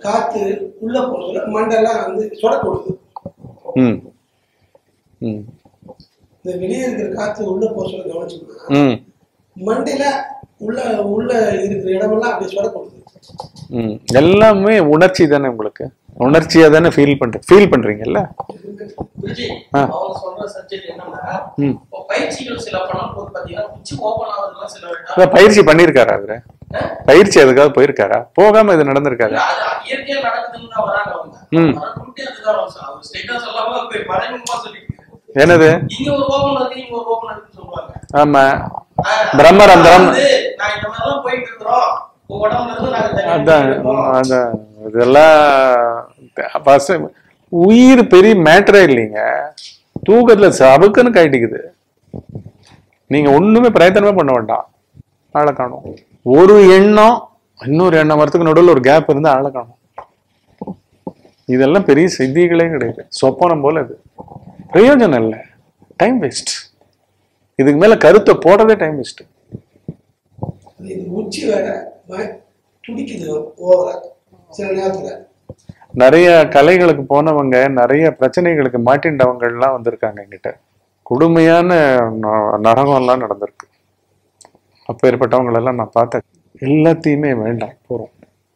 காத்து உள்ள போக சொல்ல மண்டெல்லாம் வந்து சொட கொடுக்குது ம் ம் இந்த வெளியே இருக்கிற காத்து உள்ள போக சொல்ல கவனிச்சோம்னா ம் மண்டையில உள்ள உள்ள இருக்கிற இடமெல்லாம் அப்படியே சொட கொடுக்குது ம் எல்லாமே உணர்ச்சி தானே உங்களுக்கு உணர்ச்சியா தானே ஃபீல் பண்ற ஃபீல் பண்றீங்கல்ல விஜய் ஆ. அவங்க சொல்ற சப்ஜெக்ட் என்னன்னா ம் இப்போ பயிற்சிகள் சில பண்ணும்போது பாத்தீங்கன்னா உச்சி ஓபன் ஆகுதுலாம் சில வேண்டாம் அதான் பயிற்சி பண்ணியிருக்காரா அவரு பயிற்சி அதுக்காக போயிருக்காரா போகாம இது நடந்திருக்காரு இல்ல, அது இயற்கையா நடக்குதுன்னு தான் வராங்க அவங்க ம். வரட்டும்ட்டு அதுதான் அவங்க சொல்~ அவர் ஸ்ட்ரைட்டா சொல்லாம போய் மறைமுகமா சொல்லி என்னது இங்க ஒரு ஓபன் இருக்கு இங்க ஒரு ஓபன் இருக்குன்னு சொல்லுவாங்க ஆமா ஆ, பிரம்மரந்திரம். அதாவது, நான் இந்த மாதிரிலாம் போயிட்டு இருக்கிறோம் உங்க உடம்புல இருந்து நாங்க தனியா அதான் போயிட்டு இருக்கோம். அதான் இதெல்லாம் first உயிர் பெரிய மேட்டரே இல்லைங்க தூக்கத்துல சபுக்குன்னு கைட்டிக்குது நீங்க ஒண்ணுமே பிரயத்தனமே பண்ண வேண்டாம் ஆளை காணும் ஒரு எண்ணம் இன்னொரு எண்ணம் வரத்துக்கு நடுவில் ஒரு கேப் இருந்து ஆளை காணும் இதெல்லாம் பெரிய சித்திகளே கிடையாது சொப்பனம் போல இது பிரயோஜனம் இல்லை டைம் வேஸ்ட் இதுக்கு மேல கருத்தை போடுறதே டைம் வேஸ்ட் இது உச்சி வேற ம- துடிக்குது ஓவரா சில நேரத்துல நிறைய கலைகளுக்கு போனவங்க நிறைய பிரச்சனைகளுக்கு மாட்டின்றவங்க எல்லாம் வந்திருக்காங்க என்கிட்ட கொடுமையான ந- நரகம்லாம் நடந்திருக்கு அப்பேற்பட்டவங்களெல்லாம் நான் பார்த்தேன் எல்லாத்தையுமே வேண்டாம் போறோம்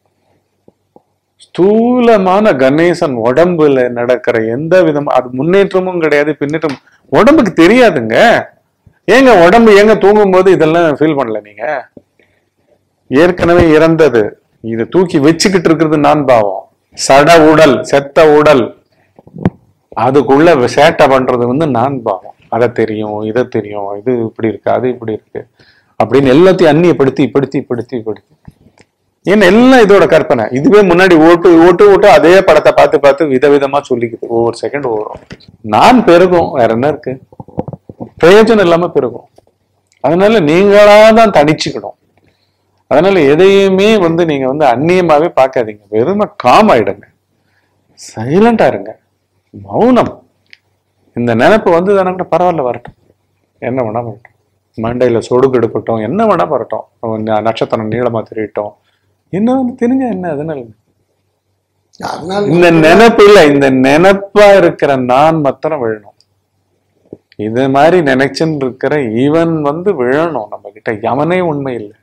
ஸ்தூலமான கணேசன் உடம்புல நடக்கிற எந்த விதம் அது முன்னேற்றமும் கிடையாது பின்னேற்றம் உடம்புக்கு தெரியாதுங்க ஏங்க உடம்பு ஏங்க தூங்கும் போது இதெல்லாம் ஃபீல் பண்ணல நீங்க ஏற்கனவே இறந்தது இது தூக்கி வச்சுக்கிட்டு இருக்கிறது நான் பாவம் சட உடல் செத்த உடல் அதுக்குள்ள சேட்டை பண்றது வந்து நான் பாவம் அதை தெரியும் இதை தெரியும் இது இப்படி இருக்கு அது இப்படி இருக்கு அப்படின்னு எல்லாத்தையும் அந்நியப்படுத்தி படுத்தி படுத்தி படுத்தி ஏன்னா எல்லாம் இதோட கற்பனை இதுவே முன்னாடி ஓட்டு ஓட்டு ஓட்டு அதே படத்தை பார்த்து பார்த்து விதவிதமா சொல்லிக்குது ஒவ்வொரு செகண்ட் ஒவ்வொரு நான் பெருகும் வேற என்ன இருக்கு பிரயோஜனம் இல்லாம பெருகும் அதனால நீங்களா தான் தனிச்சுக்கணும் அதனால எதையுமே வந்து நீங்க வந்து அந்நியமாவே பார்க்காதீங்க வெறுமை காம் ஆயிடுங்க சைலண்டா இருங்க மௌனம் இந்த நினைப்பு வந்து தானே கூட பரவாயில்ல வரட்டும் என்ன வேணா வரட்டும் மண்டையில சொடுக்கு எடுக்கட்டும் என்ன வேணா வரட்டும் ந- நட்சத்திரம் நீளமா தெரியட்டும் என்ன வந்து தெரிஞ்ச என்ன அதனால அதனால இந்த நினைப்பு இல்ல இந்த நினைப்பா இருக்கிற நான் மாத்திரம் விழணும் இது மாதிரி நினைச்சுன்னு இருக்கிற இவன் வந்து விழணும் நம்ம கிட்ட எவனே உண்மை இல்லை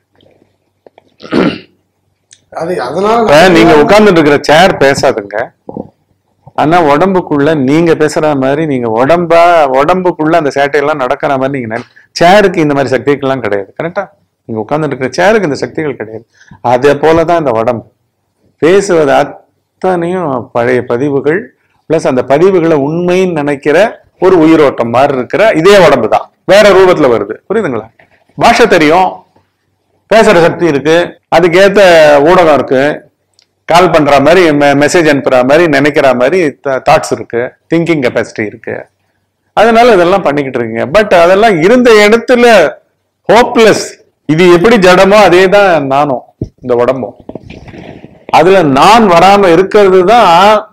அது அதனால இப்ப நீங்க உட்கார்ந்துட்டு இருக்கிற சேர் பேசாதுங்க ஆனா உடம்புக்குள்ள நீங்க பேசுற மாதிரி நீங்க உடம்பா உடம்புக்குள்ள அந்த சேட்டையெல்லாம் நடக்கிற மாதிரி நீங்க நினை- சேருக்கு இந்த மாதிரி சக்திகள்லாம் கிடையாது கரெக்டா நீங்க உட்கார்ந்துட்டு இருக்கிற சேருக்கு இந்த சக்திகள் கிடையாது அதே போலதான் இந்த உடம்பு பேசுவது அத்தனையும் பழைய பதிவுகள் பிளஸ் அந்த பதிவுகளை உண்மைன்னு நினைக்கிற ஒரு உயிரோட்டம் மாதிரி இருக்கிற இதே உடம்பு தான் வேற ரூபத்துல வருது புரியுதுங்களா பாஷை தெரியும் பேசுற சக்தி இருக்கு அதுக்கேத்த ஊடகம் இருக்கு கால் பண்ற மாதிரி மெசேஜ் அனுப்புற மாதிரி நினைக்கிற மாதிரி தாட்ஸ் இருக்கு திங்கிங் கெப்பாசிட்டி இருக்கு அதனால இதெல்லாம் பண்ணிக்கிட்டு இருக்கீங்க பட் அதெல்லாம் இருந்த இடத்துல ஹோப்லெஸ் இது எப்படி ஜடமோ அதே தான் நானும் இந்த உடம்பும் அதுல நான் வராம இருக்கிறது தான்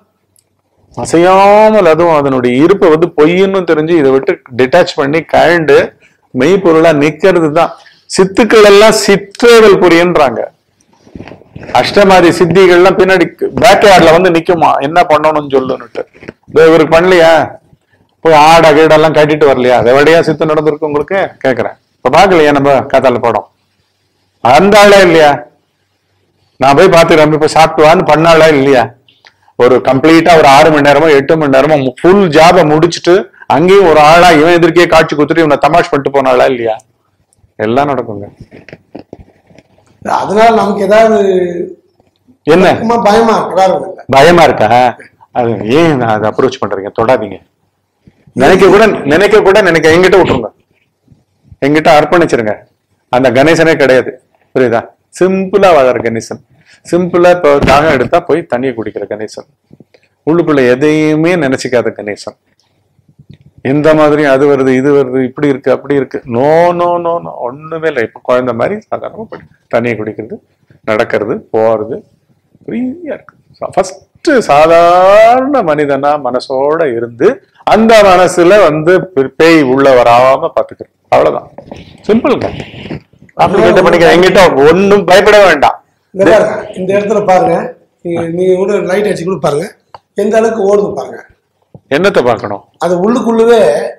அசையாமல் அதுவும் அதனுடைய இருப்பை வந்து பொய்ன்னு தெரிஞ்சு இதை விட்டு டிட்டாச் பண்ணி கழண்டு மெய்ப்பொருளா நிக்கிறது தான் சித்துக்கள் எல்லாம் சிற்றேவல் புரியன்றாங்க அஷ்டமாதி சித்திகள்லாம் பின்னாடி பேக் யார்ட்ல வந்து நிக்குமா என்ன பண்ணணும்னு சொல்லுன்னுட்டு இதோ இவருக்கு பண்ணலையா போய் ஆட கீடெல்லாம் கட்டிட்டு வரலையா அதை விடையா சித்து நடந்திருக்கு உங்களுக்கு கேக்குறேன் இப்ப பாக்கலையா நம்ம காத்தால படம் அந்த ஆளே இல்லையா நான் போய் பார்த்துக்கிறேன் இப்ப சாப்பிட்டு வான்னு பண்ணாளா இல்லையா ஒரு கம்ப்ளீட்டா ஒரு ஆறு மணி நேரமோ எட்டு மணி நேரமோ ஃபுல் ஜாபை முடிச்சுட்டு அங்கேயும் ஒரு ஆளா இவன் எதிர்க்கே காட்சி குத்துட்டு இவனை தமாஷ் பண்ணிட்டு போனாளா இல்லையா எல்லாம் நடக்குங்க அதனால நமக்கு ஏதாவது என்ன சும்மா பயமா இருக்கு வேற ஒண்ணும் இல்ல பயமா இருக்கா அது ஏன் நான் அதை அப்ரோச் பண்றீங்க தொடாதீங்க நினைக்க கூட நினைக்க கூட நினைக்க எங்கிட்ட விட்டுருங்க எங்கிட்ட அர்ப்பணிச்சிருங்க அந்த கணேசனே கிடையாது புரியுதா சிம்பிளா வாழற கணேசன் சிம்பிளா இப்போ தாகம் எடுத்தா போய் தண்ணியை குடிக்கிற கணேசன் உள்ளுக்குள்ள எதையுமே நினைச்சுக்காத கணேசன் எந்த மாதிரி அது வருது இது வருது இப்படி இருக்கு அப்படி இருக்கு நோ நோ நோ நோ ஒண்ணுமே இல்லை இப்போ குழந்தை மாதிரி சாதாரணமா போய் தண்ணியை குடிக்கிறது நடக்கிறது போறது ஃப்ரீயா இருக்கு ஃபர்ஸ்ட் சாதாரண மனிதனா மனசோட இருந்து அந்த மனசுல வந்து பே- பேய் உள்ள வராம பாத்துக்கிறது அவ்வளவுதான் சிம்பிள்ங்க அப்ளிகேட் பண்ணிக்க எங்கிட்ட ஒண்ணும் பயப்பட வேண்டாம் இந்த பாருங்க இந்த இடத்துல பாருங்க நீங்க நீங்க கூட லைட் அடிச்சு கூட பாருங்க எந்த அளவுக்கு ஓடுது பாருங்க என்னத்தை பார்க்கணும் அது உள்ளுக்குள்ளவே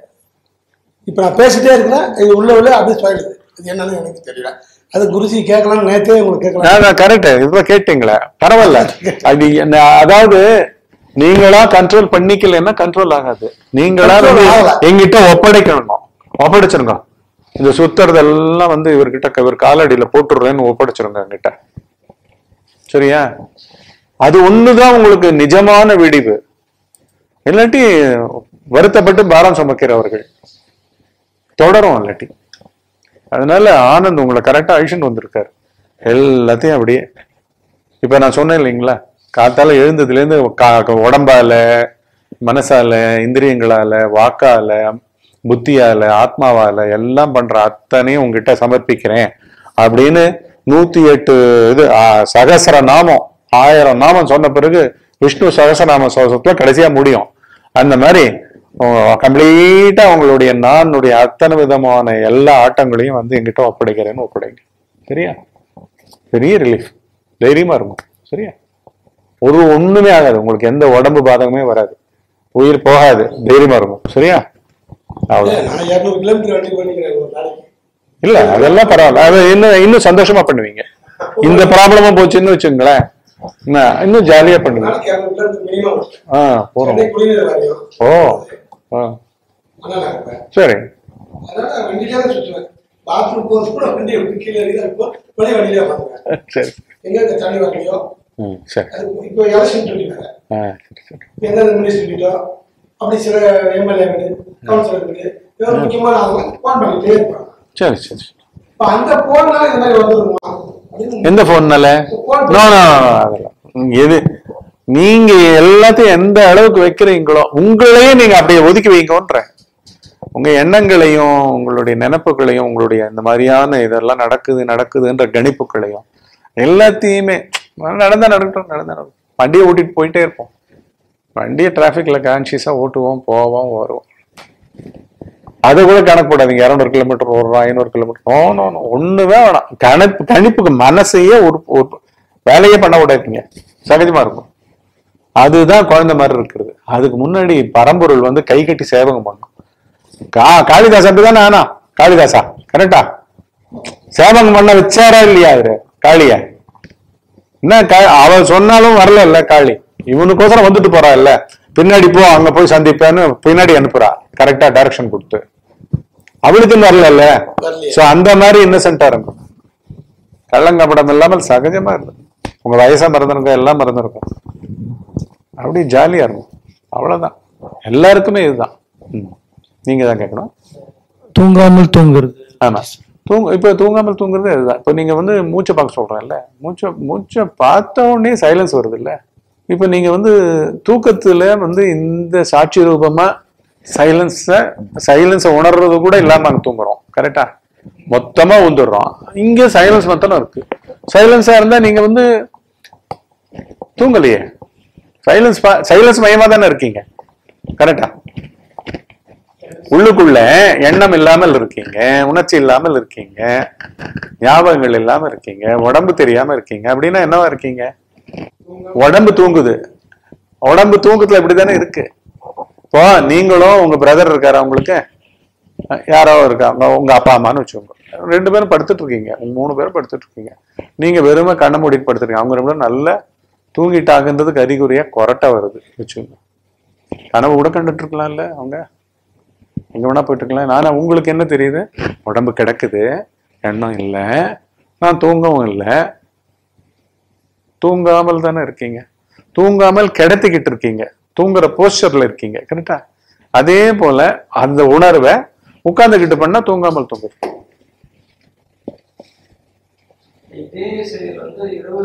இப்ப நான் பேசிட்டே இருக்கிறேன் இது உள்ள உள்ள அப்படியே போயிடுது இது என்னன்னு எனக்கு தெரியல அது குருஜி கேட்கலாம் நேத்தே உங்களுக்கு கேட்கலாம் கரெக்ட் இப்ப கேட்டீங்களே பரவாயில்ல அது என்ன- அதாவது நீங்களா கண்ட்ரோல் பண்ணிக்கலைன்னா கண்ட்ரோல் ஆகாது நீங்களா Control வந்து ஆகல. எங்கிட்ட ஒப்படைக்கணும் ஒப்படைச்சிருங்க இந்த சுத்துறதெல்லாம் வந்து இவர்கிட்ட இவர் காலடியில போட்டுடுறேன்னு ஒப்படைச்சிருங்க என்கிட்ட சரியா அது ஒண்ணுதான் உங்களுக்கு நிஜமான விடிவு இல்லாட்டி வருத்தப்பட்டு பாரம் சுமக்கிறவர்கள் தொடரும் இல்லாட்டி அதனால ஆனந்த் உங்களை கரெக்டா அழிச்சுட்டு வந்திருக்காரு எல்லாத்தையும் அப்படியே இப்ப நான் சொன்னேன் இல்லைங்களா காத்தால எழுந்ததுல இருந்து கா- உடம்பால மனசால இந்திரியங்களால வாக்கால புத்தியால ஆத்மாவால எல்லாம் பண்ற அத்தனையும் உங்ககிட்ட சமர்ப்பிக்கிறேன் அப்படின்னு நூத்தி எட்டு இது ஆ, சகஸ்ர நாமம் ஆயிரம் நாமம் சொன்ன பிறகு விஷ்ணு சகசநாம சோசத்துல கடைசியா முடியும் அந்த மாதிரி கம்ப்ளீட்டா உங்களுடைய நானுடைய அத்தனை விதமான எல்லா ஆட்டங்களையும் வந்து எங்கிட்ட ஒப்படைக்கிறேன்னு ஒப்படைங்க சரியா பெரிய ரிலீஃப் தைரியமா இருக்கும் சரியா ஒரு ஒண்ணுமே ஆகாது உங்களுக்கு எந்த உடம்பு பாதகமே வராது உயிர் போகாது தைரியமா இருக்கும் சரியா அவ்வளவு நான் இரநூறு கிலோமீட்டர் வண்டி பண்ணிக்கிறேன் ஒரு நாளைக்கு இல்ல அதெல்லாம் பரவாயில்ல அது இன்னும் இன்னும் சந்தோஷமா பண்ணுவீங்க இந்த ப்ராப்ளமும் போச்சுன்னு வச்சுங்களேன் என்ன, இன்னும் ஜாலியா பண்ணுவீங்க நாளைக்கு இரநூறு கிலோமீட்டர் மினிமம் ஆ போறோம் சென்னை குடிநீர் வாரியம் ஓ ஆ அண்ணா நகர்ல. சரி அதனால நான் வண்டியிலே தான் சுற்றுவேன் பாத்ரூம் போகிறது கூட வண்டியை விட்டு கீழே இறங்கி தான் இருப்போம் வெளியே வண்டியிலே பண்ணுவேன் சரி எங்க இந்த தண்ணி வரலையோ ம் சரி அது இப்போ எலெக்ஷன் சொல்லிட்டாங்க ஆ சரி சரி எந்தெந்த மினிஸ்டர் கிட்டோ அப்படி சில எம்எல்ஏ கவுன்சிலருக்கு இவர் முக்கியமான ஆளுங்க ஃபோன் பண்ணிட்டே இருப்பாங்க சரி சரி சரி. இப்போ அந்த போனால இந்த மாதிரி வந்துருமா அப்படின்னு எந்த போன்னால Phone நோ நோ அதெல்லாம் உம், எது நீங்க எல்லாத்தையும் எந்த அளவுக்கு வைக்கிறீங்களோ உங்களையே நீங்க அப்படியே ஒதுக்கி வைங்கன்ற உங்க எண்ணங்களையும் உங்களுடைய நினைப்புகளையும் உங்களுடைய இந்த மாதிரியான இதெல்லாம் நடக்குது நடக்குதுன்ற கணிப்புகளையும் எல்லாத்தையுமே நடந்தா நடக்கட்டும் நடந்தா நடக்கட்டும் வண்டியை ஓட்டிட்டு போயிட்டே இருப்போம் வண்டியை டிராஃபிக்ல கான்சியஸா ஓட்டுவோம் போவோம் வருவோம் அது கூட கணக்கு போடாதீங்க இரநூறு கிலோமீட்டர் ஓடுறோம் ஐநூறு கிலோமீட்டர் நோ நோ நோ ஒண்ணுமே வேணாம் கணிப்பு கணிப்புக்கு மனசையே ஒரு ஒரு வேலையே பண்ண விடாதீங்க சகஜமா இருக்கும் அதுதான் குழந்தை மாதிரி இருக்கிறது அதுக்கு முன்னாடி பரம்பொருள் வந்து கை கட்டி சேவகம் பண்ணும் கா காளிதாஸ் அப்படிதானே ஆனா காளிதாசா கரெக்டா சேவகம் பண்ண வச்சாரா இல்லையா அவரு காளிய என்ன கா- அவ சொன்னாலும் வரல இல்ல காளி இவனுக்கோசரம் வந்துட்டு போறா இல்ல பின்னாடி போ அங்க போய் சந்திப்பேன்னு பின்னாடி அனுப்புறா கரெக்டா டைரக்ஷன் கொடுத்து அவளுக்குன்னு வரல இல்ல வரலையே. சோ அந்த மாதிரி இன்னசென்டா இருக்கும் கள்ளங்கப்படம் இல்லாமல் சகஜமா இருக்கும் உங்க வயசா மறந்துருக்கும் எல்லாம் மறந்துருக்கும் அப்படி ஜாலியா இருக்கும் அவ்வளவுதான் எல்லாருக்குமே இதுதான் ம். நீங்க தான் கேட்கணும் தூங்காமல் தூங்குறது ஆமா தூங்க இப்ப தூங்காமல் தூங்குறது அதுதான் இப்ப நீங்க வந்து மூச்சை பார்க்க சொல்றேன்ல மூச்சை மூச்சை பார்த்த உடனே சைலன்ஸ் வருது இல்ல இப்ப நீங்க வந்து தூக்கத்துல வந்து இந்த சாட்சி ரூபமா சைலன்ஸ சைலன்ஸை உணர்றது கூட இல்லாம அங்க தூங்குறோம் கரெக்டா மொத்தமா உந்துடுறோம் இங்க சைலன்ஸ் மொத்தம் இருக்கு சைலன்ஸா இருந்தா நீங்க வந்து தூங்கலையே சைலன்ஸ் சைலன்ஸ் மயமா தானே இருக்கீங்க கரெக்டா உள்ளுக்குள்ள எண்ணம் இல்லாமல் இருக்கீங்க உணர்ச்சி இல்லாமல் இருக்கீங்க ஞாபகங்கள் இல்லாம இருக்கீங்க உடம்பு தெரியாம இருக்கீங்க அப்படின்னா என்னவா இருக்கீங்க உடம்பு தூங்குது உடம்பு தூக்கத்துல இப்படிதானே இருக்கு இப்போ நீங்களும் உங்க பிரதர் இருக்காரு உங்களுக்கு அஹ் யாரோ இருக்காங்க உங்க அப்பா அம்மான்னு வச்சுக்கோங்க ரெண்டு பேரும் படுத்துட்டு இருக்கீங்க உங்க மூணு பேரும் படுத்துட்டு இருக்கீங்க நீங்க வெறுமை கண்ணை மூடிட்டு படுத்துருக்கீங்க அவங்க ரெண்டு பேரும் நல்லா தூங்கிட்டாங்கன்றதுக்கு அறிகுறியா கொரட்டை வருது வச்சுக்கோங்க கனவு கூட கண்டுட்டு இருக்கலாம்ல அவங்க எங்க வேணா போயிட்டு இருக்கலாம் நானா உங்களுக்கு என்ன தெரியுது உடம்பு கிடக்குது எண்ணம் இல்லை நான் தூங்கவும் இல்லை தூங்காமல் தானே இருக்கீங்க தூங்காமல் கிடத்திக்கிட்டு இருக்கீங்க தூங்குற போஸ்டர்ல இருக்கீங்க கரெக்டா அதே போல அந்த உணர்வை உட்கார்ந்துகிட்டு பண்ணா தூங்காமல் தூங்குது இதே செயல் வந்து இரவு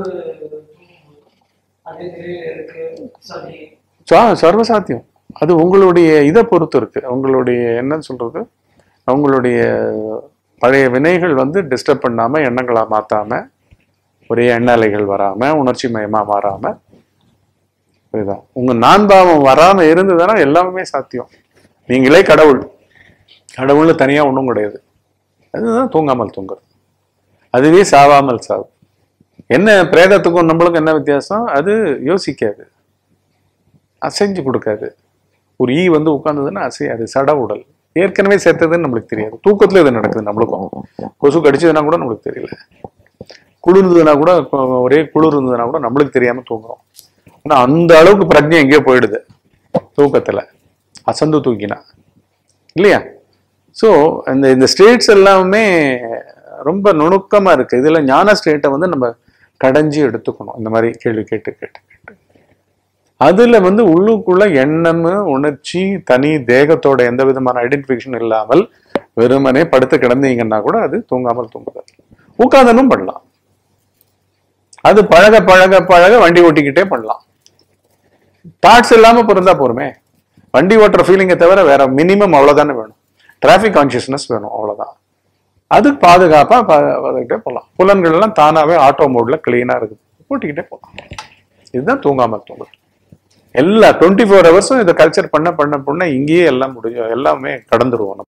அதே நிலையில இருக்கு சரி சா- சர்வசாத்தியம் அது உங்களுடைய இதை பொறுத்து இருக்கு உங்களுடைய என்னன்னு சொல்றது உங்களுடைய பழைய வினைகள் வந்து டிஸ்டர்ப் பண்ணாம எண்ணங்களா மாத்தாம ஒரே எண்ண அலைகள் வராம உணர்ச்சி மயமா மாறாம புரியுதா உங்க நான் பாவம் வராம இருந்ததுன்னா எல்லாமே சாத்தியம் நீங்களே கடவுள் கடவுள்னு தனியா ஒண்ணும் கிடையாது அதுதான் தூங்காமல் தூங்குறது அதுவே சாவாமல் சாவு என்ன பிரேதத்துக்கும் நம்மளுக்கும் என்ன வித்தியாசம் அது யோசிக்காது அசைஞ்சு கொடுக்காது ஒரு ஈ வந்து உட்கார்ந்ததுன்னா அசையாது சட உடல் ஏற்கனவே சேர்த்ததுன்னு நம்மளுக்கு தெரியாது தூக்கத்துல இது நடக்குது நம்மளுக்கும் கொசு கடிச்சதுன்னா கூட நம்மளுக்கு தெரியல குளிர் இருந்ததுன்னா கூட கொ- ஒரே குளிர் இருந்ததுன்னா கூட நம்மளுக்கு தெரியாம தூங்குறோம் ஆனா அந்த அளவுக்கு பிரஜை எங்கேயோ போயிடுது தூக்கத்துல அசந்து தூக்கினா இல்லையா ஸோ இந்த இந்த ஸ்டேட்ஸ் எல்லாமே ரொம்ப நுணுக்கமா இருக்கு இதுல ஞான ஸ்டேட்டை வந்து நம்ம கடைஞ்சி எடுத்துக்கணும் இந்த மாதிரி கேள்வி கேட்டு கேட்டு கேட்டு அதுல வந்து உள்ளுக்குள்ள எண்ணம் உணர்ச்சி தனி தேகத்தோட எந்த விதமான ஐடென்டிஃபிகேஷன் இல்லாமல் வெறுமனே படுத்து கிடந்தீங்கன்னா கூட அது தூங்காமல் தூங்குது உட்காந்தனும் பண்ணலாம் அது பழக பழக பழக வண்டி ஓட்டிக்கிட்டே பண்ணலாம் தாட்ஸ் இல்லாம பிறந்தா போருமே வண்டி ஓட்டுற ஃபீலிங்கை தவிர வேற மினிமம் அவ்வளவுதானே வேணும் டிராஃபிக் கான்சியஸ்னஸ் வேணும் அவ்வளவுதான் அது பாதுகாப்பா பார்த்துக்கிட்டே போகலாம் புலன்கள் எல்லாம் தானாவே ஆட்டோ மோட்ல கிளீனா இருக்குது ஓட்டிக்கிட்டே போகலாம் இதுதான் தூங்காம தூங்குறது எல்லா டுவெண்ட்டி ஃபோர் ஹவர்ஸும் இதை கல்ச்சர் பண்ண பண்ண பண்ண இங்கேயே எல்லாம் முடியும் எல்லாமே கடந்துருவோம் நம்ம